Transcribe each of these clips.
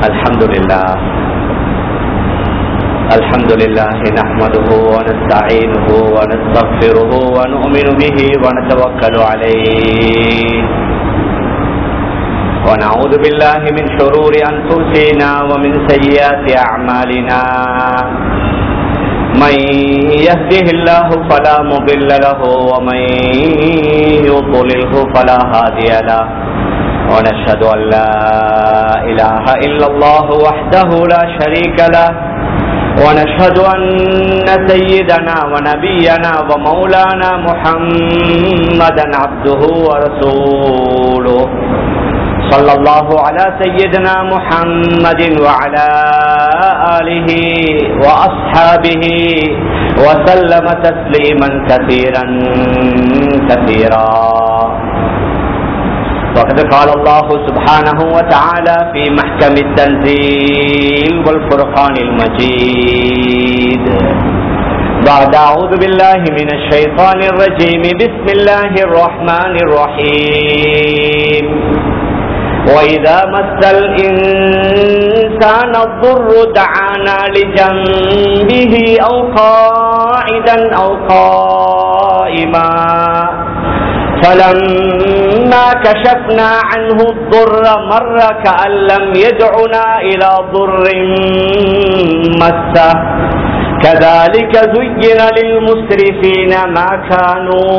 الحمد لله الحمد لله نحمده ونستعينه ونستغفره ونؤمن به ونتوكل عليه ونعوذ بالله من شرور أنفسنا ومن سيئات أعمالنا من يهده الله فلا مضل له ومن يضلله فلا هادي له ونشهد أن لا إله إلا الله وحده لا شريك له ونشهد أن سيدنا ونبينا ومولانا محمدا عبده ورسوله صلى الله على سيدنا محمد وعلى آله وأصحابه وسلم تسليما كثيرا كثيرا وقد قال الله سبحانه وتعالى في محكم التنزيل والفرقان المجيد بعد أعوذ بالله من الشيطان الرجيم بسم الله الرحمن الرحيم وإذا مس الإنسان الضر دعانا لجنبه أو قاعدا أو قائما فلما كشفنا عنه الضر مر كأن لم يدعنا إلى ضر مسه كذلك زين للمسرفين ما كانوا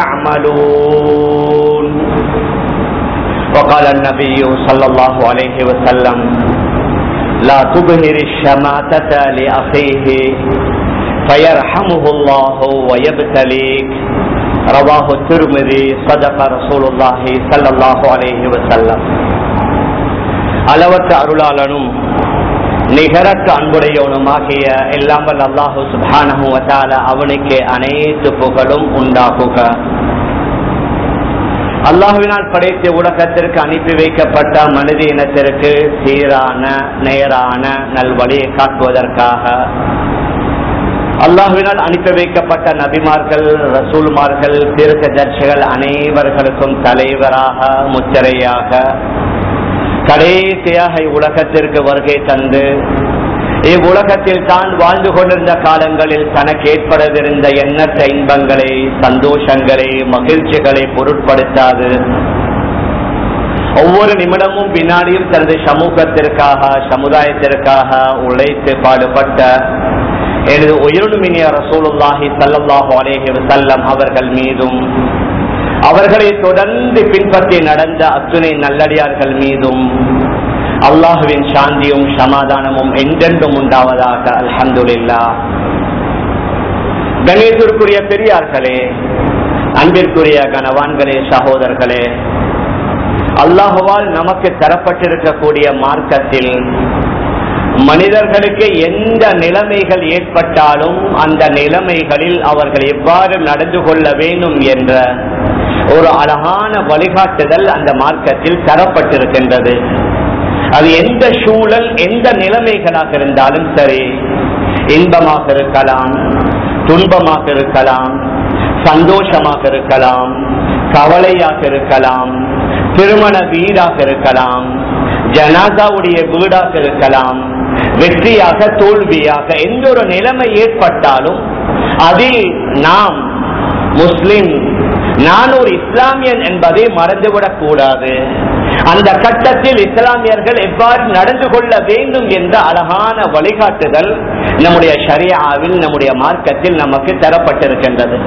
يعملون وقال النبي صلى الله عليه وسلم لا تظهر الشماتة لأخيه فيرحمه الله ويبتليك رواه الترمذي صدق رسول الله صلى الله عليه وسلم அளவற்ற அருளாளனும் நிகரற்ற அன்புடையவனுமாகிய இல்லாமல் அல்லாஹு சுபானஹு வத்தால அவனுக்கு அனைத்து புகழும் உண்டாகுக அல்லாஹுவினால் படைத்த உலகத்திற்கு அனுப்பி வைக்கப்பட்ட மனித இனத்திற்கு சீரான நேரான நல்வழியை காட்டுவதற்காக அல்லாஹுவினால் அனுப்பி வைக்கப்பட்ட நபிமார்கள் ரசூல்மார்கள் தீர்க்க தர்ஷிகள் அனைவர்களுக்கும் தலைவராக முத்திரையாக கடைசியாக இவ்வுலகத்திற்கு வருகை தந்து இவ்வுலகத்தில் தான் வாழ்ந்து கொண்டிருந்த காலங்களில் தனக்கு ஏற்படவிருந்த எண்ணற்ற இன்பங்களை சந்தோஷங்களை மகிழ்ச்சிகளை பொருட்படுத்தாது ஒவ்வொரு நிமிடமும் வினாடியும் தனது சமூகத்திற்காக சமுதாயத்திற்காக உழைத்து பாடுபட்ட எனது உயிருமினிய ரசூலுல்லாஹி சல்லாஹு அலேஹி வசல்லம் அவர்கள் மீதும் அவர்களை தொடர்ந்து பின்பற்றி நடந்த அத்துணை நல்லடியார்கள் மீதும் அல்லாஹுவின் சாந்தியும் சமாதானமும் என்றென்றும் உண்டாவதாக அல்ஹந்துல்லா கணேசருக்குரிய பெரியார்களே அன்பிற்குரிய கனவான்களே சகோதரர்களே அல்லாஹுவால் நமக்கு தரப்பட்டிருக்கக்கூடிய மார்க்கத்தில் மனிதர்களுக்கு எந்த நிலைமைகள் ஏற்பட்டாலும் அந்த நிலைமைகளில் அவர்கள் எவ்வாறு நடந்து கொள்ள வேண்டும் என்ற ஒரு அழகான வழிகாட்டுதல் அந்த மார்க்கத்தில் தரப்பட்டிருக்கின்றது அது எந்த சூழல் எந்த நிலைமைகளாக இருந்தாலும் சரி இன்பமாக இருக்கலாம் துன்பமாக இருக்கலாம் சந்தோஷமாக இருக்கலாம் கவலையாக இருக்கலாம் திருமண வீடாக இருக்கலாம் ஜனாதாவுடைய வீடாக இருக்கலாம் வெற்றியாக தோல்வியாக எந்த ஒரு நிலைமை ஏற்பட்டாலும் அதில் நாம் முஸ்லிம் நான் ஒரு இஸ்லாமியன் என்பதை மறந்துவிடக் கூடாது அந்த கட்டத்தில் இஸ்லாமியர்கள் எவ்வாறு நடந்து கொள்ள வேண்டும் என்ற அழகான வழிகாட்டுதல் நம்முடைய ஷரியாவில் நம்முடைய மார்க்கத்தில் நமக்கு தரப்பட்டிருக்கின்றது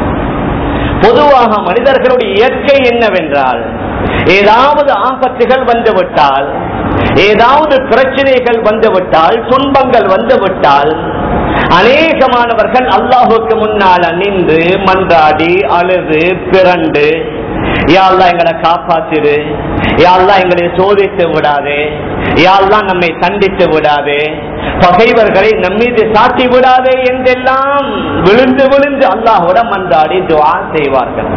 பொதுவாக மனிதர்களுடைய இயற்கை என்னவென்றால் ஏதாவது ஆபத்துகள் வந்துவிட்டால் ஏதாவது பிரச்சனைகள் வந்துவிட்டால் துன்பங்கள் வந்துவிட்டால் அநேகமானவர்கள் அல்லாஹுக்கு முன்னால் நின்று மன்றாடி அழுது பிறண்டு யாழ்லா எங்களை காப்பாத்திரு யாழ்லா எங்களை சோதித்து விடாதே யாழ்லா நம்மை தண்டித்து விடாதே பகைவர்களை நம்மீது சாட்டி விடாதே என்றெல்லாம் விழுந்து விழுந்து அல்லாஹோட மன்றாடி துவா செய்வார்கள்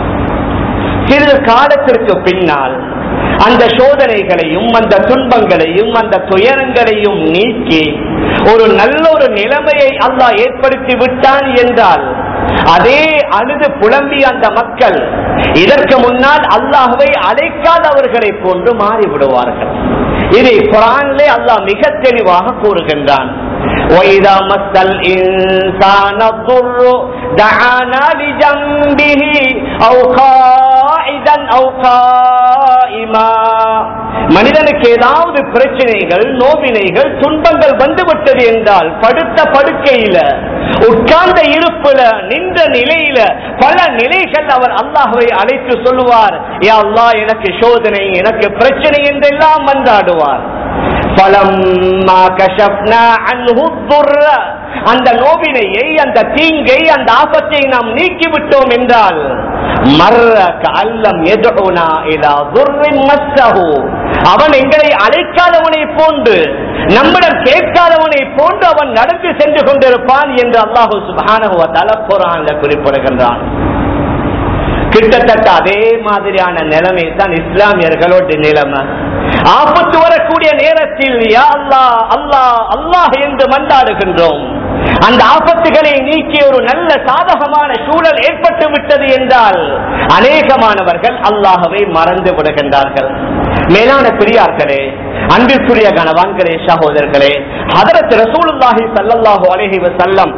சிறிது காலத்திற்கு பின்னால் அந்த சோதனைகளையும் அந்த துன்பங்களையும் அந்த துயரங்களையும் நீக்கி ஒரு நல்ல ஒரு நிலைமையை அல்லாஹ் ஏற்படுத்தி விட்டான் என்றால் அதே அழுது புலம்பிய அந்த மக்கள் இதற்கு முன்னால் அல்லாஹுவை அழைக்காதவர்களை போன்று மாறிவிடுவார்கள் இது குரானிலே அல்லாஹ் மிக தெளிவாக கூறுகின்றான் وَإِذَا مَسَّ الْإِنسَانَ الضُّرُّ دَعَانَا لِجَنبِهِ أَوْ قَاعِدًا أَوْ قَائِمًا மனிதனுக்கு ஏதாவது பிரச்சனைகள் நோவினைகள் துன்பங்கள் வந்துவிட்டது என்றால் படுத்த படுக்கையில உட்கார்ந்த இருப்புல நின்ற நிலையில பல நிலைகள் அவர் அல்லாஹுவை அழைத்து சொல்லுவார் யா அல்லாஹ் எனக்கு சோதனை எனக்கு பிரச்சனை என்றெல்லாம் மன்றாடுவார் فَلَمَّا كَشَفْنَا عَنْهُ الضُّرَّ அந்த நோவினையை அந்த தீங்கை அந்த ஆபத்தை நாம் நீக்கிவிட்டோம் என்றால் மர்ர கல்லம் எதுனா இலா துர்ரின் மஸ்ஸஹு அவன் எங்களை அழைக்காதவனை போன்று நம்மிடம் கேட்காதவனை போன்று அவன் நடந்து சென்று கொண்டிருப்பான் என்று அல்லாஹு சுப்ஹானஹு வ தஆலா குர்ஆன்ல குறிப்பிடுகின்றான் கிட்டத்தட்ட அதே மாதிரியான நிலைமை தான் இஸ்லாமியர்களோட நிலைமை ஆபத்து வரக்கூடிய நேரத்தில் யா அல்லாஹ் அல்லாஹ் அல்லாஹ் என்று மன்றாடுகின்றோம் அந்த ஆபத்துகளை நீக்கி ஒரு நல்ல சாதகமான சூழல் ஏற்பட்டு விட்டது என்றால் அநேகமானவர்கள் அல்லாஹவை மறந்து விடுகின்றார்கள் மேலான பெரியார்களே அன்பிற்குரிய கணவான்களே சகோதரர்களே ஹதரத் ரசூலுல்லாஹி ஸல்லல்லாஹு அலைஹி வஸல்லம்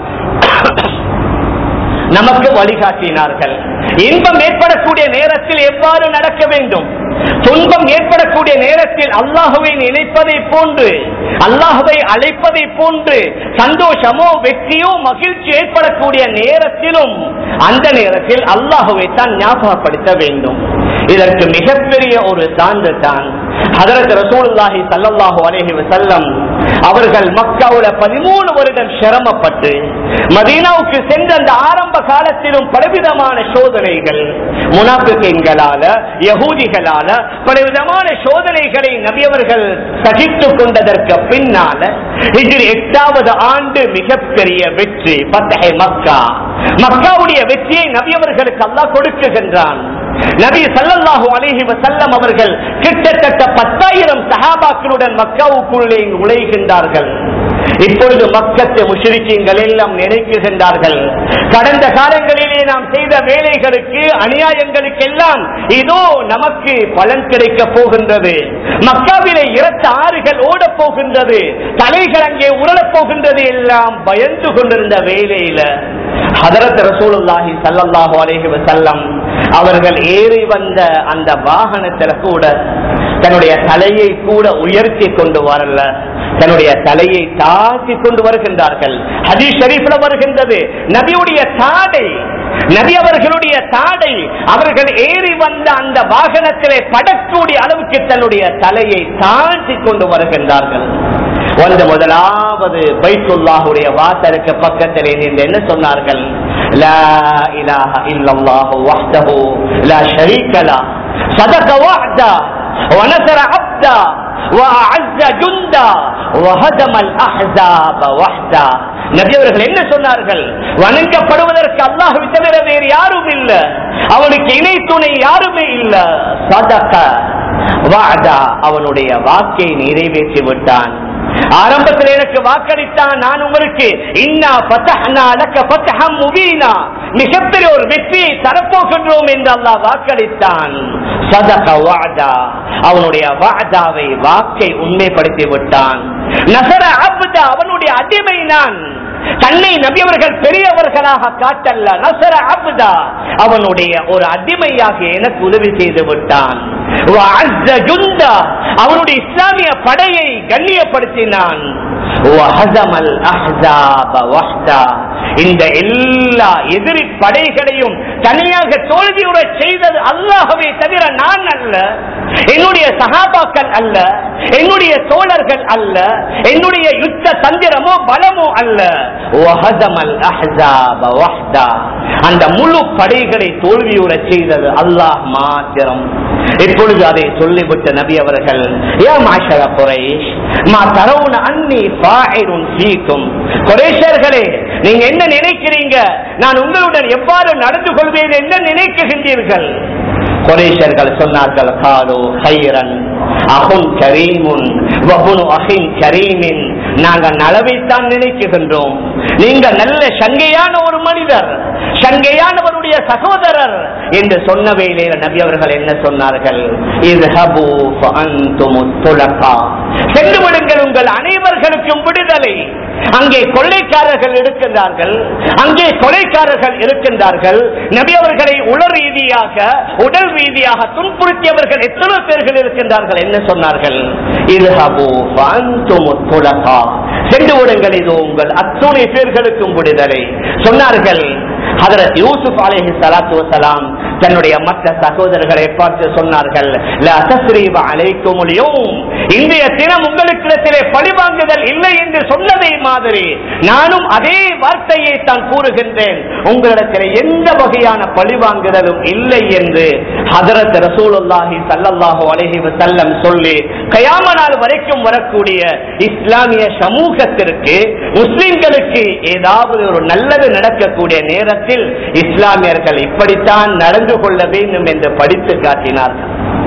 நமக்கு வழிகாட்டினார்கள் இன்பம் ஏற்படக்கூடிய நேரத்தில் எவ்வாறு நடக்க வேண்டும் துன்பம் ஏற்படக்கூடிய நேரத்தில் அல்லாஹுவை நினைப்பதை போன்று அல்லாஹுவை அழைப்பதை போன்று சந்தோஷமோ வெற்றியோ மகிழ்ச்சி ஏற்படக்கூடிய நேரத்திலும் அந்த நேரத்தில் அல்லாஹுவை தான் ஞாபகப்படுத்த வேண்டும் இதற்கு மிகப்பெரிய ஒரு சான்று தான் ஹதரத் ரசூலுல்லாஹி ஸல்லல்லாஹு அலைஹி வஸல்லம் அவர்கள் மக்காவுல பதிமூணு வருடம் சிரமப்பட்டு மதீனாவுக்கு சென்ற அந்த ஆரம்ப காலத்திலும் பலவிதமான சோதனைகள் முனாபிக்கங்களால யகூதிகளால பலவிதமான சோதனைகளை நபியவர்கள் சகித்துக் கொண்டதற்கு பின்னால இதில் எட்டாவது ஆண்டு மிகப்பெரிய வெற்றி பத்தகை மக்கா மக்காவுடைய வெற்றியை நபியவர்களுக்கு அல்லாஹ் கொடுக்குகின்றான் நபி சல்லல்லாஹு அலைஹி வஸல்லம் அவர்கள் கிட்டத்தட்ட பத்தாயிரம் சஹாபாக்களுடன் மக்காவுக்குள்ளே நுழைகின்றார்கள் இப்பொழுது மக்கத்து முஷரிக்கீங்கள் எல்லாம் நினைக்குகின்றார்கள் கடந்த காலங்களிலே நாம் செய்த வேலைகளுக்கு அநியாயங்களுக்கு எல்லாம் இதோ நமக்கு பலன் கிடைக்க போகின்றது மக்காவிலே இரத்த ஆறுகள் ஓடப் போகின்றது தலைகள் அங்கே உருளப் போகின்றது எல்லாம் பயந்து கொண்டிருந்த வேலையில ஹதரத் ரசூலுல்லாஹி ஸல்லல்லாஹு அலைஹி வஸல்லம் அவர்கள் ஏறி வந்த அந்த வாகனத்துல கூட தன்னுடைய தலையை கூட உயர்த்தி கொண்டு வரல தன்னுடைய தலையை தாக்கி கொண்டு வருகின்றார்கள் ஹதீஸ் ஷரீஃப்ல வருகின்றது நபியுடைய தாடை நபி அவர்களுடைய தாடை அவர்கள் ஏறி வந்த அந்த வாகனத்திலே படக்கூடிய அளவுக்கு தன்னுடைய தலையை தாழ்த்தி கொண்டு வருகின்றார்கள் வந்து முதலாவது பைத்துல்லாஹுடைய வாசலுக்கு பக்கத்திலே நின்று என்ன சொன்னார்கள் லா இலாஹ இல்லல்லாஹு வஹ்தஹு லா ஷரீக லஹ் صدق وعدا ونصر عبدا وأعز جندا وهدم الأحزاب وحدا நபி அவர்கள் என்ன சொன்னார்கள் வணங்கப்படுவதற்கு அல்லாஹ் தவிர வேறு யாரும் இல்ல அவனுக்கு இணை துணை யாருமே இல்ல சதக வாதா அவனுடைய வாக்கை நிறைவேற்றி விட்டான் ஆரம்பத்தில் எனக்கு வாக்களித்தான் நான் உங்களுக்கு இன்னா பத்தஹ்னா லக்க பத்தஹம் முபீனா மிகப்பெரிய ஒரு வெற்றியை தரப்போகின்றோம் என்று அல்லாஹ் வாக்களித்தான் சதக வாதா அவனுடைய வாதாவை வாக்கை உண்மைப்படுத்தி விட்டான் நசர அப்தா அவனுடைய அடிமை நான் தன்னை நபியவர்கள் பெரியவர்களாக காட்டல்ல நசர அப்தா அவனுடைய ஒரு அடிமையாக எனக்கு உதவி செய்து விட்டான் வஅஸ்ஸ ஜுந்தா, அவனுடைய இஸ்லாமிய படையை கண்ணியப்படுத்தினான் வஹஸமல் அஹ்ஸாப வஹ்தா. இந்த எல்லா எதிரி படைகளையும் தனியாக தோல்வியுற செய்தது அல்லாஹ்வே தவிர நான் அல்ல என்னுடைய சகாபாக்கள் அல்ல என்னுடைய தோழர்கள் அல்ல என்னுடைய யுத்த தந்திரமோ பலமோ அல்ல வஹஸமல் அஹ்ஸாப வஹ்தா. அந்த முழு படைகளை தோல்வியுற செய்தது அல்லாஹ் மாத்திரம் இப்பொழுது அதை சொல்லிவிட்ட நபி அவர்கள் யா மாஷர குறைஷ் மா தரவுன அன்னி ஃபாயிலுன் ஃபீக்கும் குறைஷர்களே நீங்க என்ன நினைக்கிறீங்க நான் உங்களுடன் எவ்வாறு நடந்து கொள்வேன் என்ன நினைக்குகின்றீர்கள் குறைஷர்கள் சொன்னார்கள் காலோ ஹைரன் அஹுன் கரீமுன் வபுனு அஹின் கரீமின் நாங்க நலவைத்தான் நினைக்குகின்றோம் நீங்க நல்ல சங்கையான ஒரு மனிதர் சங்கையானவருடைய சகோதரர் என்று சொன்ன வேளையில நபி அவர்கள் என்ன சொன்னார்கள் இத்ஹபு ஃபஅன்துமு துலகா சென்று விடுங்கள் உங்கள் அனைவர்களுக்கும் விடுதலை அங்கே கொள்ளைக்காரர்கள் இருக்கின்றார்கள் அங்கே கொலைக்காரர்கள் இருக்கின்றார்கள் நபி அவர்களை உள ரீதியாக உடல் ரீதியாக துன்புறுத்தியவர்கள் எத்தனை பேர்கள் இருக்கின்றார்கள் என்ன சொன்னார்கள் இத்ஹபு ஃபஅன்துமு துலகா சென்று விடுங்கள் இது உங்கள் அத்துணை பேர்களுக்கும் விடுதலை சொன்னார்கள் ஹதரத் யூசுப் அலைஹி ஸலாத்து வஸலாம் தன்னுடைய மற்ற சகோதரர்களை பார்த்து சொன்னார்கள் லா தஸ்ரீப அலைக்கும் அல்யௌம் இன்றைய தினம் உங்களுக்கிடத்திலே பழிவாங்குதல் இல்லை என்று சொன்னதை மாதிரி நானும் அதே வார்த்தையை தான் கூறுகின்றேன் உங்களிடத்திலே எந்த வகையான பழிவாங்குதலும் இல்லை என்று ஹதரத் ரசூலுல்லாஹி ஸல்லல்லாஹு அலைஹி வஸல்லம் சொல்லி கயாம நாள் வரைக்கும் வரக்கூடிய இஸ்லாமிய சமூகத்திற்கு முஸ்லிம்களுக்கு ஏதாவது ஒரு நல்லது நடக்கக்கூடிய நேரத்தில் இஸ்லாமியர்கள் இப்படித்தான் நடந்து கொள்ள வேண்டும் என்று படித்து காட்டினார்கள்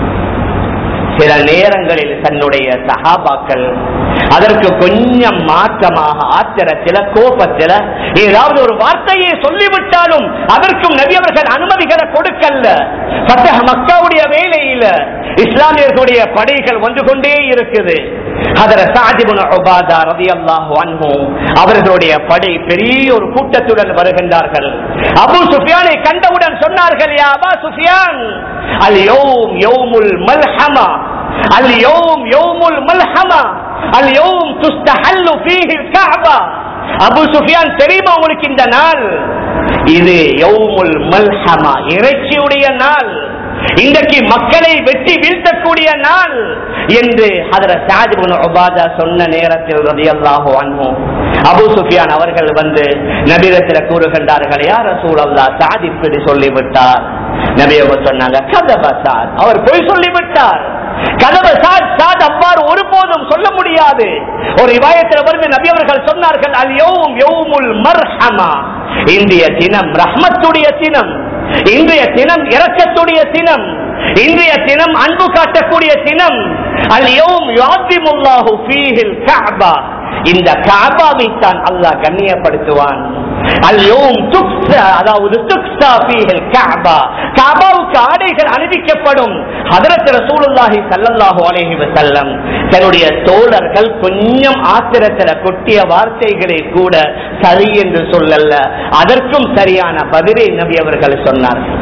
சில நேரங்களில் தன்னுடைய சகாபாக்கள் அதற்கு கொஞ்சம் மாற்றமாக ஆத்திரத்தில கோபத்தில ஏதாவது ஒரு வார்த்தையை சொல்லிவிட்டாலும் அதற்கும் நபி அவர்கள் அனுமதிகளை கொடுக்கல்ல பத்தக மக்காவுடைய வேலையில இஸ்லாமியர்களுடைய படைகள் வந்து கொண்டே இருக்குது அதர சாஜிபுன் உபாதா ரலியல்லாஹு அன்ஹு அவர்களுடைய படை பெரிய ஒரு கூட்டத்துடன் வருகின்றார்கள் அபூ சுஃபியானை கண்டவுடன் சொன்னார்கள் யா அபா சுஃபியான் அல் யௌம் யௌமுல் மல்ஹமா அல் யௌம் யௌமுல் மல்ஹமா அல் யௌம் துஸ்தஹல்லு ஃபீஹி கஅபா அபூ சுஃபியான் தெரியுமா உங்களுக்கு இந்த நாள் இது யௌமுல் மல்ஹமா இறைச்சியுடைய நாள் இன்றைக்கு மக்களை வெட்டி வீழ்த்தக்கூடிய நாள் என்று அதர சாஜிபுன் உபாதா சொன்ன நேரத்தில் ரதியல்லாஹு அன்ஹு அபூ சுஃபியான் அவர்கள் வந்து நபிரத்தில் கூறுகின்றார்கள் யார் ரசூலல்லா சாத் இப்படி சொல்லிவிட்டார் நபி அவங்க சொன்னாங்க கதப சாத் அவர் பொய் சொல்லிவிட்டார் கதப சாத் சாத் அவ்வாறு ஒருபோதும் சொல்ல முடியாது ஒரு இவாயத்தில் வருது நபி அவர்கள் சொன்னார்கள் அல் யௌம் யௌமுல் மர்ஹமா இந்திய தினம் ரஹ்மத்துடைய தினம் இன்றைய தினம் இரக்கத்துடைய தினம் இன்றைய தினம் அன்பு காட்டக்கூடிய தினம் அல் யௌம் யுஅத்திமுல்லாஹு ஃபீஹில் கஅபா இந்த கஅபாவை தான் அல்லாஹ் கண்ணியப்படுத்துவான் அல் யௌம் துக்ஸா அதாவது துக்ஸா ஃபீஹில் கஅபா கஅபாவுக்கு ஆடைகள் அணிவிக்கப்படும் ஹதரத் ரசூலுல்லாஹி ஸல்லல்லாஹு அலைஹி வஸல்லம் தன்னுடைய தோழர்கள் கொஞ்சம் ஆத்திரத்தில் கொட்டிய வார்த்தைகளை கூட சரி என்று சொல்லல்ல அதற்கும் சரியான பதிலை நபி அவர்கள் சொன்னார்கள்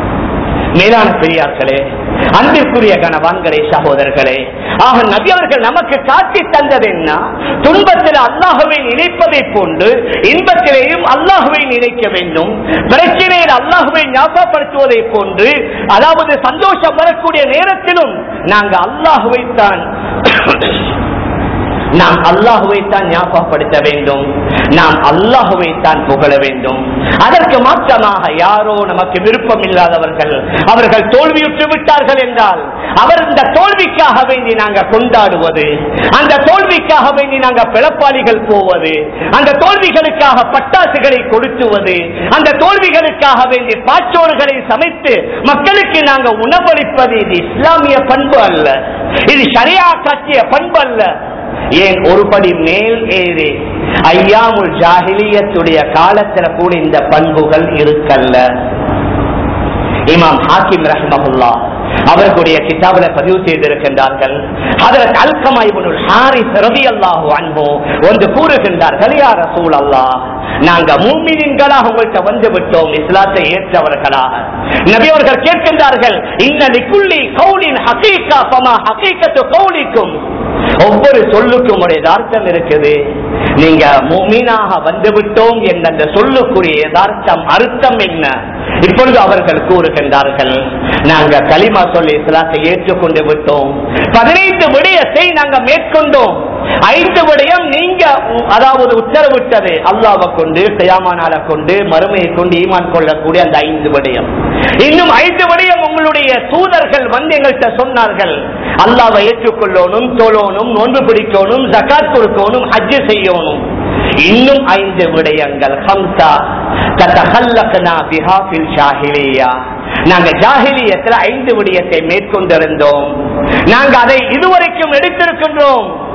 மேலான பெரியார்களே அன்பிற்குரிய கணவான்களே சகோதரர்களே ஆக நபி அவர்கள் நமக்கு காட்டி தந்தது என்ன துன்பத்தில் அல்லாஹுவை நினைப்பதை போன்று இன்பத்திலேயும் அல்லாஹுவை நினைக்க வேண்டும் பிரச்சனையில் அல்லாஹுவை ஞாபகப்படுத்துவதை போன்று அதாவது சந்தோஷம் வரக்கூடிய நேரத்திலும் நாங்கள் அல்லாஹுவை தான் நாம் அல்லாஹுவை தான் ஞாபகப்படுத்த வேண்டும் நாம் அல்லாஹுவை தான் புகழ வேண்டும் அதற்கு மாற்றமாக யாரோ நமக்கு விருப்பம் இல்லாதவர்கள் அவர்கள் தோல்வியுற்று விட்டார்கள் என்றால் அவர் இந்த தோல்விக்காக வேண்டி நாங்கள் கொண்டாடுவது அந்த தோல்விக்காக வேண்டி நாங்கள் பிளப்பாளிகள் போவது அந்த தோல்விகளுக்காக பட்டாசுகளை கொடுத்துவது அந்த தோல்விகளுக்காக வேண்டி பாச்சோறுகளை சமைத்து மக்களுக்கு நாங்கள் உணவளிப்பது இது இஸ்லாமிய பண்பு அல்ல இது சரியா காட்டிய பண்பு அல்ல ஏன் ஒருபடி மேல் ஏறி ஐயாமுல் ஜாகிலியத்துடைய காலத்துல கூட இந்த பண்புகள் இருக்கல்ல இமாம் ஹாக்கிம் ரஹ்மஹுல்லா அவர்களுடைய கிதாபில பதிவு செய்திருக்கின்றார்கள் அதற்கு அல்கமா இவனுள் ஹாரிஸ் ரலியல்லாஹு அன்ஹு ஒன்று கூறுகின்றார்கள் யா ரசூல் அல்லாஹ் நாங்க மூமினின்களாக உங்கள்கிட்ட வந்து விட்டோம் இஸ்லாத்தை ஏற்றவர்களாக நபி அவர்கள் கேட்கின்றார்கள் இன்ன லிக்குள்ளி கௌலின் ஹகீகா ஃபமா ஹகீகத்து கௌலிக்கும் ஒவ்வொரு சொல்லுக்கும் ஒரு யதார்த்தம் இருக்குது நீங்க மீனாக வந்து விட்டோம் என்ற அந்த சொல்லுக்குரிய யதார்த்தம் அர்த்தம் என்ன இப்பொழுது அவர்கள் கூறுகின்றார்கள் நாங்க களிமா சொல்லி இஸ்லாத்தை ஏற்றுக்கொண்டு விட்டோம் பதினைந்து விடயத்தை நாங்க மேற்கொண்டோம் ஐந்து விடயம் நீங்க அதாவது உத்தரவிட்டது அல்லாவை கொண்டு கயாமானால கொண்டு மறுமையை கொண்டு ஈமான் கொள்ளக்கூடிய அந்த ஐந்து விடயம் இன்னும் ஐந்து விடயம் உங்களுடைய தூதர்கள் வந்து எங்கள்கிட்ட சொன்னார்கள் அல்லாவை ஏற்றுக்கொள்ளணும் தொழணும் நோன்பு பிடிக்கணும் ஜக்காத் கொடுக்கணும் ஹஜ்ஜு செய்யணும் இன்னும் ஐந்து விடயங்கள் ஹம்சா தத்தஹல்லக்னா பிஹா ஃபில் ஜாஹிலியா நாங்க ஜாஹிலியத்தில் ஐந்து விடயத்தை மேற்கொண்டிருந்தோம் நாங்க அதை இதுவரைக்கும் எடுத்திருக்கின்றோம்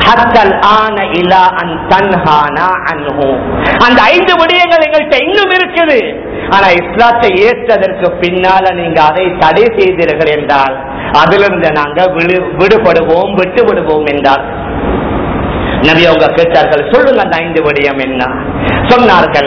ஹத்தல் ஆன இலா அன் தன்ஹானா அன்ஹு. அந்த ஐந்து விடயங்கள் எங்கள்கிட்ட இன்னும் இருக்குது ஆனா இஸ்லாத்தை ஏற்றதற்கு பின்னால நீங்க அதை தடை செய்தீர்கள் என்றால் அதிலிருந்து நாங்க விடு- விடுபடுவோம் விட்டு விடுவோம் என்றார் நபி அவங்க கேட்டார்கள் சொல்லுங்க அந்த ஐந்து விடயம் என்ன சொன்னார்கள்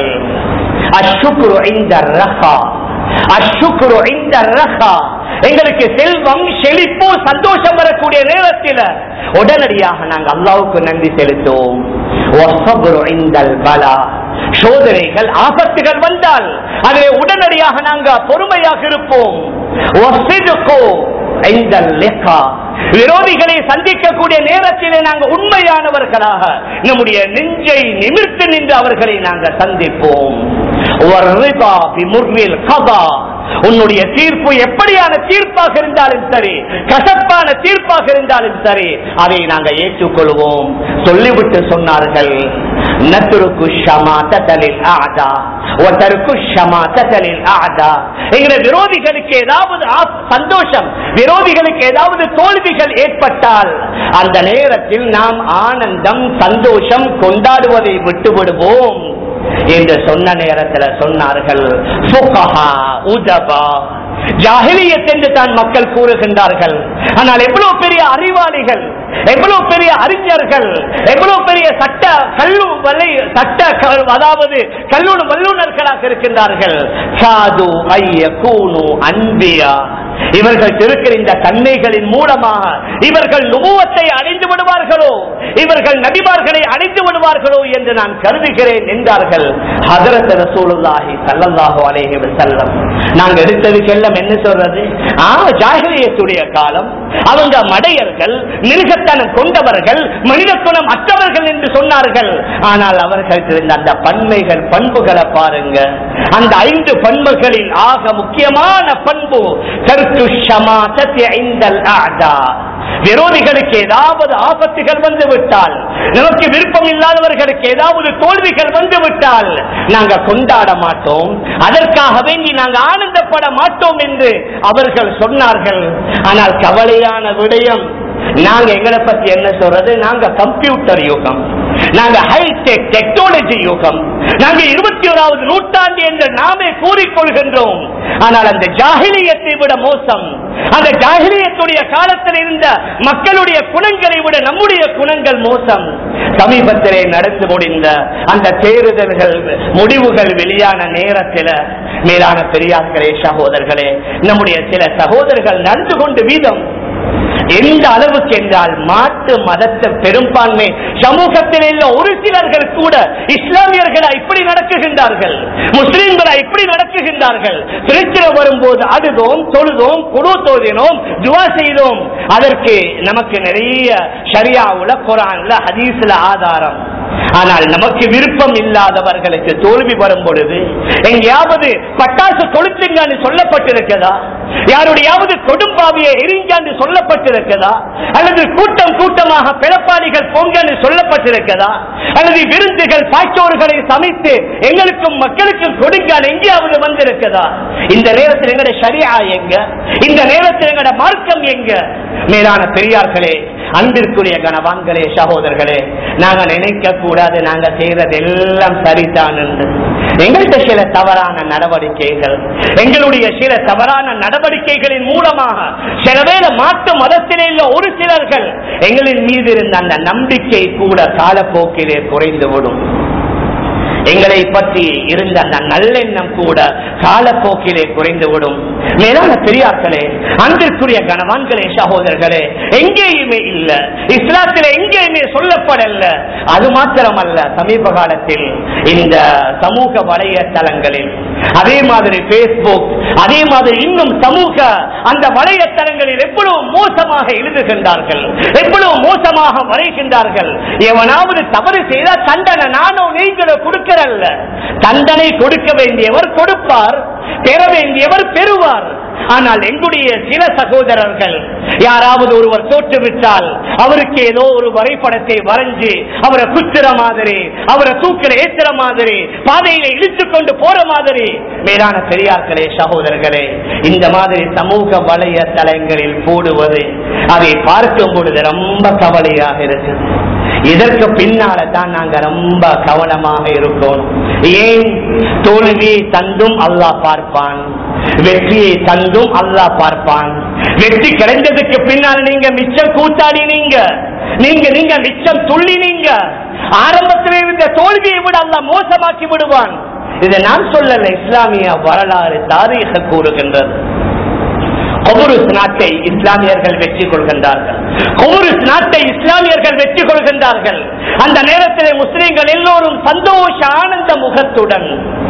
அஷ்ஷுக்ரு இந்த ரஹா அஷ்ஷுக்ரு இந்த ரஹா எங்களுக்கு செல்வம் செழிப்பு சந்தோஷம் வரக்கூடிய நேரத்தில் உடனடியாக நாங்கள் அல்லாவுக்கு நன்றி செலுத்துவோம் வஸ்ஸப்ரு இந்தல் பலா சோதனைகள் ஆபத்துகள் வந்தால் அதிலே உடனடியாக நாங்க பொறுமையாக இருப்போம் வஸ்ஸிதுகு இந்தல் லிகா. விரோதிகளை சந்திக்கக்கூடிய நேரத்திலே நாங்கள் உண்மையானவர்களாக நம்முடைய நெஞ்சை நிமிர்த்து நின்று அவர்களை நாங்கள் சந்திப்போம் வர்ரிபா பிமுர்ரில் கதா. உன்னுடைய தீர்ப்பு எப்படியான தீர்ப்பாக இருந்தாலும் சரி கசப்பான தீர்ப்பாக இருந்தாலும் சரி அதை நாங்கள் ஏற்றுக்கொள்வோம் சொல்லிவிட்டு சொன்னார்கள் நத்துருக்கு ஷமா தலில் ஆதா ஒருத்தருக்கு ஷமா தலில் ஆதா எங்களை விரோதிகளுக்கு ஏதாவது ஆப்- சந்தோஷம் விரோதிகளுக்கு ஏதாவது தோல்விகள் ஏற்பட்டால் அந்த நேரத்தில் நாம் ஆனந்தம் சந்தோஷம் கொண்டாடுவதை விட்டுவிடுவோம் என்று சொன்ன நேரத்தில் சொன்னார்கள் ஃபுகஹா, உதபா ஜாஹிலியத் என்று தான் மக்கள் கூறுகின்றார்கள் ஆனால் எவ்வளவு பெரிய அறிவாளிகள் எவ்வளவு பெரிய அறிஞர்கள் எவ்வளவு பெரிய சட்ட கல்லு வலை சட்ட க- அதாவது கல்லூர் வல்லுநர்களாக இருக்கின்றார்கள் சாது ஐய கூனு அன்பியா இவர்கள் இருக்கிற இந்த தன்மைகளின் மூலமாக இவர்கள் நுபுவத்தை அடைந்து விடுவார்களோ இவர்கள் நபிமார்களை அடைந்து விடுவார்களோ என்று நான் கருதுகிறேன் என்றார்கள் ஹதரத் ரசூலுல்லாஹி ஸல்லல்லாஹு அலைஹி வஸல்லம் நாங்க எடுத்ததுக்கெல்லாம் என்ன சொல்றது ஆ ஜாகிலியத்துடைய காலம் அவங்க மடையர்கள் மிருகத்தனம் கொண்டவர்கள் மனித குணம் அற்றவர்கள் என்று சொன்னார்கள் ஆனால் அவர்கள் இருந்த அந்த பன்மைகள் பண்புகளை பாருங்க அந்த ஐந்து பண்புகளில் ஆக முக்கியமான பண்பு கருத்து ஷமாதத்தி ஐந்தல் ஆதா விரோதிகளுக்கு ஏதாவது ஆபத்துகள் வந்து விட்டால் நமக்கு விருப்பம் இல்லாதவர்களுக்கு ஏதாவது தோல்விகள் வந்து விட்டால் நாங்க கொண்டாட மாட்டோம் அதற்காக வேண்டி நாங்க ஆனந்தப்பட மாட்டோம் என்று அவர்கள் சொன்னார்கள் ஆனால் கவலையான விடயம் நாங்க எங்களை பத்தி என்ன சொல்றது நாங்க கம்ப்யூட்டர் யுகம் நாங்க ஹைடெக் டெக்னாலஜி யுகம் நாங்க இருபத்தி ஓராவது நூற்றாண்டு என்று நாமே கூறிக்கொள்கின்றோம் ஆனால் அந்த ஜாகிலியத்தை விட மோசம் அந்த ஜாகிலியத்துடைய காலத்தில் இருந்த மக்களுடைய குணங்களை விட நம்முடைய குணங்கள் மோசம் சமீபத்திலே நடந்து முடிந்த அந்த தேர்தல்கள் முடிவுகள் வெளியான நேரத்தில் மேலான பெரியார்களே சகோதரர்களே நம்முடைய சில சகோதரர்கள் நடந்து கொண்டு வீதம் எந்த அளவுக்கு என்றால் மாட்டு மதத்த பெரும்பான்மை சமூகத்தில் உள்ள ஒரு சிலர்கள் கூட இஸ்லாமியர்களா இப்படி நடக்குகின்றார்கள் முஸ்லிம்களா இப்படி நடக்குகின்றார்கள் பிரச்சனை வரும்போது அழுதோம் தொழுதோம் குழு தோதினோம் துவா செய்தோம் அதற்கு நமக்கு நிறைய ஷரியாவுல குரான்ல ஹதீஸ்ல ஆதாரம் ஆனால் நமக்கு விருப்பம் இல்லாதவர்களுக்கு தோல்வி வரும் பொழுது எங்கேயாவது பட்டாசு கொளுத்துங்கன்னு சொல்லப்பட்டிருக்கதா யாருடையாவது கொடும்பாவியை எரிஞ்சான்னு சொல்லப்பட்டிருக்கதா அல்லது கூட்டம் கூட்டமாக பிறப்பாளிகள் பொங்கன்னு சொல்லப்பட்டிருக்கதா அல்லது விருந்துகள் பாய்ச்சோறுகளை சமைத்து எங்களுக்கும் மக்களுக்கும் கொடுங்கள் எங்கேயாவது வந்திருக்கதா இந்த நேரத்தில் எங்கட ஷரியா எங்க இந்த நேரத்தில் எங்கட மார்க்கம் எங்க மேலான பெரியார்களே அன்பிற்குரிய கணவான்களே சகோதரர்களே நாங்க நினைக்க கூடாது நாங்க செய்யறது எல்லாம் சரிதான் என்று எங்கள்கிட்ட சில தவறான நடவடிக்கைகள் எங்களுடைய சில தவறான நடவடிக்கைகளின் மூலமாக சில வேளை மாற்று மதத்திலே உள்ள ஒரு சிலர்கள் எங்களின் மீது இருந்த அந்த நம்பிக்கை கூட காலப்போக்கிலே குறைந்துவிடும் எங்களை பற்றி இருந்த அந்த நல்லெண்ணம் கூட காலப்போக்கிலே குறைந்துவிடும் மேலான பெரியார்களே அன்பிற்குரிய கணவான்களே சகோதரர்களே எங்கேயுமே இல்ல இஸ்லாத்தில எங்கேயுமே சொல்லப்படல அது மாத்திரமல்ல சமீப காலத்தில் இந்த சமூக வலைத்தளங்களில் அதே மாதிரி பேஸ்புக் அதே மாதிரி இன்னும் சமூக அந்த வலைத்தளங்களில் எவ்வளவு மோசமாக எழுதுகின்றார்கள் எவ்வளவு மோசமாக வரைகின்றார்கள் எவனாவது தவறு செய்தால் தண்டனை நானோ நீங்களோ கொடுக்கிறல்ல தண்டனை கொடுக்க வேண்டியவர் கொடுப்பார் பெற வேண்டியவர் பெறுவார் ஆனால் எங்களுடைய சில சகோதரர்கள் யாராவது ஒருவர் தோற்றுவிட்டால் அவருக்கு ஏதோ ஒரு வரைபடத்தை வரைஞ்சு அவரை குத்துற மாதிரி அவரை தூக்கில ஏத்துற மாதிரி பாதையில இழுத்து கொண்டு போற மாதிரி மேலான பெரியார்களே சகோதரர்களே இந்த மாதிரி சமூக வலைத்தளங்களில் போடுவது அதை பார்க்கும் பொழுது ரொம்ப கவலையாக இருக்கு இதற்கு பின்னால தான் நாங்க ரொம்ப கவனமாக இருக்கணும் ஏன் தோல்வியை தந்தும் அல்லாஹ் பார்ப்பான் வெற்றியை தந்தும் அல்லாஹ் பார்ப்பான் வெற்றி கிடைந்ததுக்கு பின்னால் நீங்க மிச்சம் கூத்தாடி நீங்க நீங்க நீங்க மிச்சம் துள்ளி நீங்க ஆரம்பத்தில் இருந்த தோல்வியை விட அல்லாஹ் மோசமாக்கி விடுவான் இதை நான் சொல்லல இஸ்லாமிய வரலாறு தாரீக கூறுகின்றது கொபுருஸ் நாட்டை இஸ்லாமியர்கள் வெற்றி கொள்கின்றார்கள் கொபுருஸ் நாட்டை இஸ்லாமியர்கள் வெற்றி கொள்கின்றார்கள் அந்த நேரத்தில் முஸ்லிம்கள் எல்லோரும் சந்தோஷ ஆனந்த முகத்துடன்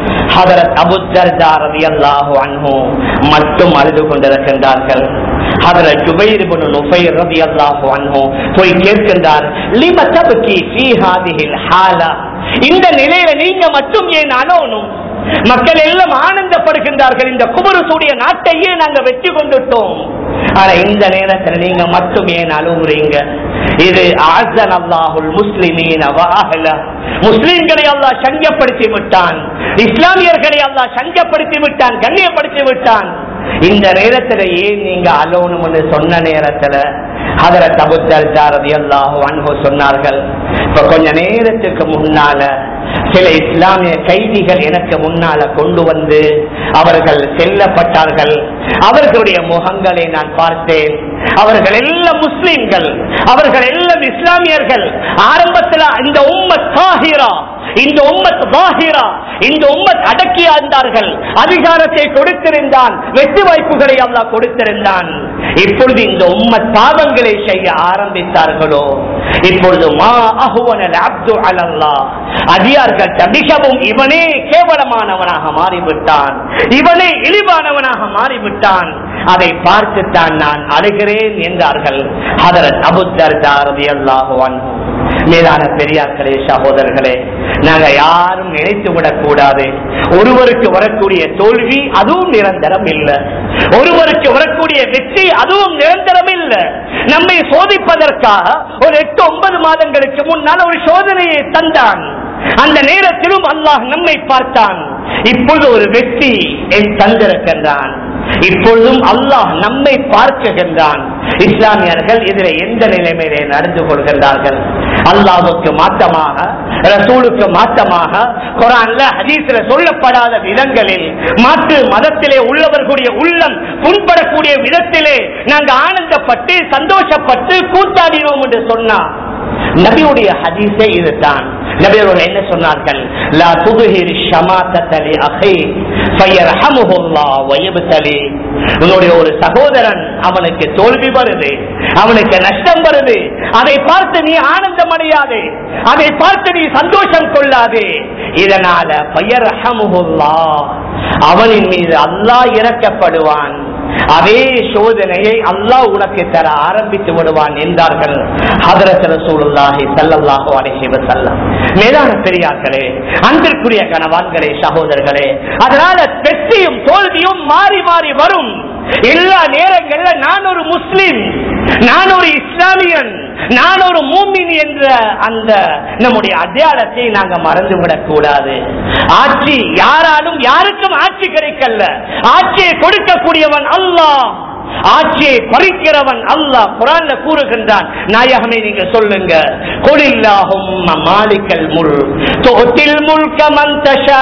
ஹதரத் அபு ஜர்தா ரலியல்லாஹு அன்ஹு மட்டும் அழுது கொண்டிருக்கின்றார்கள் ஹதரத் ஜுபைர் இப்னு நுஃபைர் ரலியல்லாஹு அன்ஹு போய் கேட்கின்றார் லிம தப்கி ஃபீ ஹாதிஹில் ஹாலா இந்த நிலையில நீங்க மட்டும் ஏன் அழணும் மக்கள் எல்லாம் ஆனந்தப்படுகின்றார்கள் இந்த குமரசுடைய நாட்டையே நாங்க வெற்றி கொண்டுட்டோம் ஆனா இந்த நேரத்தில் நீங்க மட்டும் ஏன் அழுகுறீங்க இது ஆசன் அல்லாஹுல் முஸ்லிமீன வாஹல முஸ்லிம்களை அல்லாஹ் சங்கப்படுத்தி விட்டான் இஸ்லாமியர்களை அல்லாஹ் சங்கப்படுத்தி விட்டான் கண்ணியப்படுத்தி விட்டான் இந்த நேரத்துல ஏன் நீங்க அலோனும்னு சொன்ன நேரத்துல ஹதரத் அபு தர்ஜா ரலியல்லாஹு அன்ஹு சொன்னார்கள் இப்ப கொஞ்ச நேரத்துக்கு முன்னால சில இஸ்லாமிய கைதிகள் எனக்கு முன்னால கொண்டு வந்து அவர்கள் செல்லப்பட்டார்கள் அவர்களுடைய முகங்களை நான் பார்த்தேன் அவர்கள் எல்லாம் முஸ்லிம்கள் அவர்கள் எல்லாம் இஸ்லாமியர்கள் ஆரம்பத்தில் இந்த உம்மத் தாஹிரா இந்த உம்மத் பாஹிரா இந்த உம்மத் அடக்கி ஆழ்ந்தார்கள் அதிகாரத்தை கொடுத்திருந்தான் வெற்றி வாய்ப்புகளை அல்லாஹ் கொடுத்திருந்தான் இப்பொழுது இந்த உம்மத் பாவங்களை செய்ய ஆரம்பித்தார்களோ இப்பொழுது மா அஹுவனல் அப்து அலல்லாஹ் அதிகார்கள் மிகவும் இவனே கேவலமானவனாக மாறிவிட்டான் இவனே இழிவானவனாக மாறிவிட்டான் அதை பார்த்துத்தான் நான் அழுகிறேன் என்றார்கள் ஹதரத் அபுத்தர்தாரதி அல்லாஹுவான் மேலான பெரியார்களே சகோதரர்களே நாங்க யாரும் நினைத்து விடக் கூடாது ஒருவருக்கு வரக்கூடிய தோல்வி அதுவும் நிரந்தரம் இல்லை ஒருவருக்கு வரக்கூடிய வெற்றி அதுவும் நிரந்தரம் இல்லை நம்மை சோதிப்பதற்காக ஒரு எட்டு ஒன்பது மாதங்களுக்கு முன்னால் ஒரு சோதனையை தந்தான் அந்த நேரத்திலும் அல்லாஹ் நம்மை பார்த்தான் இப்பொழுது ஒரு வெற்றி என் தந்திருக்கின்றான் இப்பொழுதும் அல்லாஹ் நம்மை பார்க்குகின்றான் இஸ்லாமியர்கள் இதில் எந்த நிலைமையிலே நடந்து கொள்கின்றார்கள் அல்லாஹுக்கு மாற்றமாக ரசூலுக்கு மாற்றமாக குரான்ல ஹதீஸ்ல சொல்லப்படாத விதங்களில் மாற்று மதத்திலே உள்ளவர்களுடைய உள்ளம் புண்படக்கூடிய விதத்திலே நாங்க ஆனந்தப்பட்டு சந்தோஷப்பட்டு கூத்தாடினோம் என்று சொன்னா நபியுடைய ஹதீஸே இதுதான் நபி அவர்கள் என்ன சொன்னார்கள் லா துதுஹிர் ஷமாத்தலி அஹி ஃபயர்ஹமுஹுல்லாஹ் வயப்தலி உன்னுடைய ஒரு சகோதரன் அவனுக்கு தோல்வி வருது அவனுக்கு நஷ்டம் வருது அதை பார்த்து நீ ஆனந்தம் அடையாதே அதை பார்த்து நீ சந்தோஷம் கொள்ளாதே இதனால ஃபயர்ஹமுஹுல்லாஹ் அவனின் மீது அல்லாஹ் இறக்கப்படுவான் அதே சோதனையை அல்லாஹ் உனக்கு தர ஆரம்பித்து விடுவான் என்றார்கள் ஹதரத் ரசூலுல்லாஹி ஸல்லல்லாஹு அலைஹி வஸல்லம் மேலான பெரியார்களே அன்பிற்குரிய கணவான்களே சகோதரர்களே அதனால வெற்றியும் தோல்வியும் மாறி மாறி வரும் எல்லா நேரங்கள்ல நான் ஒரு முஸ்லிம் நான் ஒரு இஸ்லாமியன் நான் ஒரு மூமின் என்ற அந்த நம்முடைய அடையாளத்தை நாங்க மறந்துவிடக் கூடாது ஆட்சி யாராலும் யாருக்கும் ஆட்சி கிடைக்கல ஆட்சியை கொடுக்கக்கூடியவன் அல்லாஹ் ஆட்சியை பறிக்கிறவன் அல்லாஹ் குரான்ல கூறுகின்றான் நாயகமே நீங்க சொல்லுங்க கொலில்லாகும் மாலிக்கல் முல் தொத்தில் முல்க மந்தஷா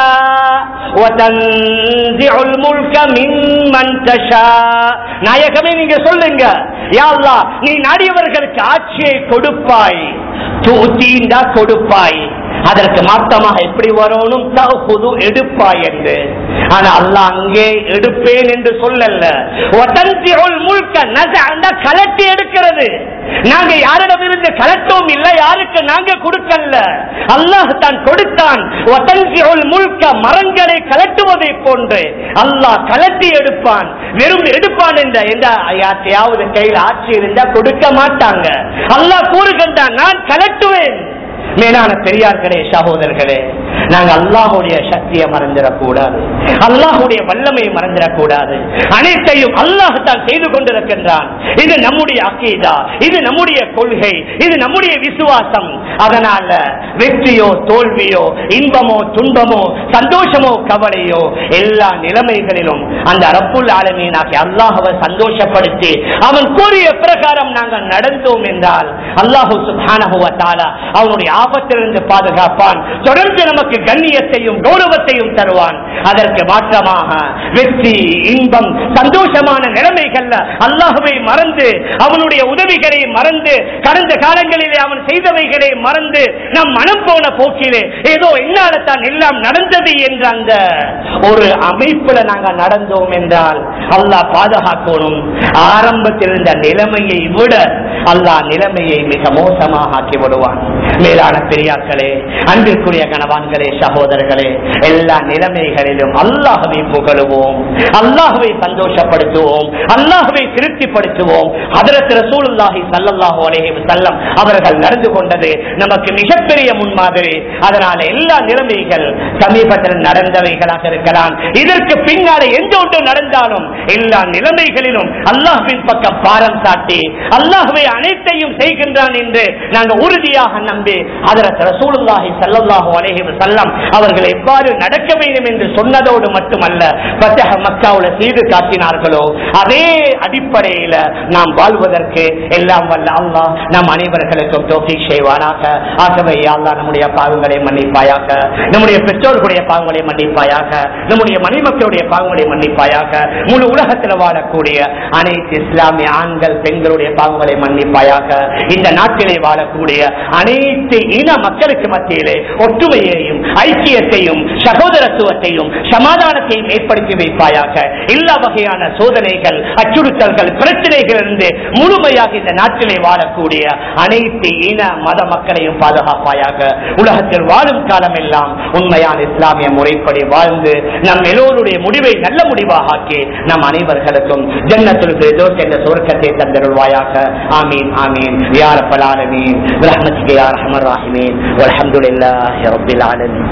وتنزع الملك ممن تشاء நாயகமே நீங்க சொல்லுங்க யா அல்லாஹ் நீ நாடியவர்களுக்கு ஆட்சியை கொடுப்பாய் தூத்தீண்டா கொடுப்பாய் அதற்கு மாற்றமாக எப்படி வரணும் தகுது எடுப்பாய் என்று ஆனா அல்லாஹ் அங்கே எடுப்பேன் என்று சொல்லல ஒத்தந்தியுள் முழுக்க நச கலட்டி எடுக்கிறது நாங்க யாரிடமிருந்து கலட்டவும் இல்லை யாருக்கு நாங்க கொடுக்கல அல்லாஹ் தான் கொடுத்தான் ஒத்தந்தியுள் முழுக்க மரங்களை கலட்டுவதை போன்று அல்லாஹ் கலட்டி எடுப்பான் வெறும் எடுப்பான் என்ற எந்த யார்த்தையாவது கையில் ஆட்சி இருந்தா கொடுக்க மாட்டாங்க அல்லாஹ் கூறுகின்றான் நான் கலட்டுவேன் மேலான பெரியார்களே சகோதரர்களே நாங்க அல்லாஹுடைய சக்தியை மறந்துடக்கூடாது அல்லாஹுடைய வல்லமையை மறந்துடக்கூடாது அனைத்தையும் அல்லாஹ் தான் செய்து கொண்டிருக்கின்றான் இது நம்முடைய அக்கீதா இது நம்முடைய கொள்கை இது நம்முடைய விசுவாசம் அதனால வெற்றியோ தோல்வியோ இன்பமோ துன்பமோ சந்தோஷமோ கவலையோ எல்லா நிலைமைகளிலும் அந்த ரப்புல் ஆலமீனாக்கி அல்லாஹவை சந்தோஷப்படுத்தி அவன் கூறிய பிரகாரம் நாங்கள் நடந்தோம் என்றால் அல்லாஹு சுப்ஹானஹு வ தஆலா அவனுடைய ஆபத்திலிருந்து பாதுகாப்பான் தொடர்ந்து நமக்கு கண்ணியத்தையும் கௌரவத்தையும் தருவான் அதற்கு மாற்றமாக வெற்றி இன்பம் சந்தோஷமான நிலைமைகள்ல அல்லாஹுவை மறந்து அவனுடைய உதவிகளை மறந்து கடந்த காலங்களிலே அவன் செய்தவைகளை மறந்து நம் மனம் போன போக்கிலே ஏதோ என்னால தான் எல்லாம் நடந்தது என்ற அந்த ஒரு அமைப்புல நாங்க நடந்தோம் என்றால் அல்லாஹ் பாதுகாக்கணும் ஆரம்பத்தில் இருந்த நிலைமையை விட அல்லாஹ் நிலைமையை மிக மோசமாக ஆக்கி விடுவான் மேலான பெரியார்களே அன்பிற்குரிய கணவான்களே சகோதரர்களே எல்லா நிலைமைகளிலும் அல்லாஹவை புகழுவோம் அல்லாஹவை சந்தோஷப்படுத்துவோம் அல்லாஹவை திருப்திப்படுத்துவோம் அதற்கு ரசூலுல்லாஹி ஸல்லல்லாஹு அலைஹி வஸல்லம் அவர்கள் நடந்து கொண்டது நமக்கு மிகப்பெரிய முன்மாதிரி அதனால எல்லா நிலைமைகள் சமீபத்தில் நடந்தவைகளாக இருக்கலாம் இதற்கு பின்னாலே எந்த ஒன்று நடந்தாலும் எல்லா நிலைமைகளிலும் அல்லாஹ்வின் பக்கம் பாரம் சாட்டி அல்லாஹ்வை அனைத்தையும் செய்கின்றான் என்று நாங்கள் உறுதியாக நம்பி அதற்கு ரசூலுல்லாஹி ஸல்லல்லாஹு அலைஹி வஸல்லம் அவர்கள் எவ்வாறு நடக்க வேண்டும் என்று சொன்னதோடு மட்டுமல்ல பத்தக மக்காவுல செய்து காட்டினார்களோ அதே அடிப்படையில நாம் வாழ்வதற்கு எல்லாம் வல்ல அல்லாஹ் நம் அனைவர்களுக்கும் தோஃபிக் செய்வானாக ஆகவே யா அல்லாஹ் நம்முடைய பாவங்களை மன்னிப்பாயாக நம்முடைய பெற்றோர்களுடைய பாவங்களை மன்னிப்பாயாக நம்முடைய மணிமக்களுடைய பாவங்களை மன்னிப்பாயாக முழு உலகத்தில் வாழக்கூடிய அனைத்து இஸ்லாமிய ஆண்கள் பெண்களுடைய பாவங்களை மன்னிப்பாயாக இந்த நாட்டிலே வாழக்கூடிய அனைத்து இன மக்களுக்கு மத்தியிலே ஒற்றுமையையும் ஐக்கியத்தையும் சகோதரத்துவத்தையும் சமாதானத்தையும் ஏற்படுத்தி வைப்பாயாக எல்லா வகையான சோதனைகள் அச்சுறுத்தல்கள் பிரச்சனைகள் இருந்து முழுமையாக இந்த நாட்டிலே வாழக்கூடிய அனைத்து இன மத மக்களையும் பாதுகாப்பாயாக உலகத்தில் வாழும் காலம் எல்லாம் உண்மையான இஸ்லாமிய முறைப்படி வாழ்ந்து நம் எல்லோருடைய முடிவை நல்ல முடிவாக ஆக்கி நம் அனைவர்களுக்கும் ஜன்னத்துல் ஃபிர்தௌஸ் என்ற சுவர்க்கத்தை தந்தருள்வாயாக ஆமீன் ஆமீன் யா ரப்பல் ஆலமீன் برحمتك يا ارحم الراحمين والحمد لله رب العالمين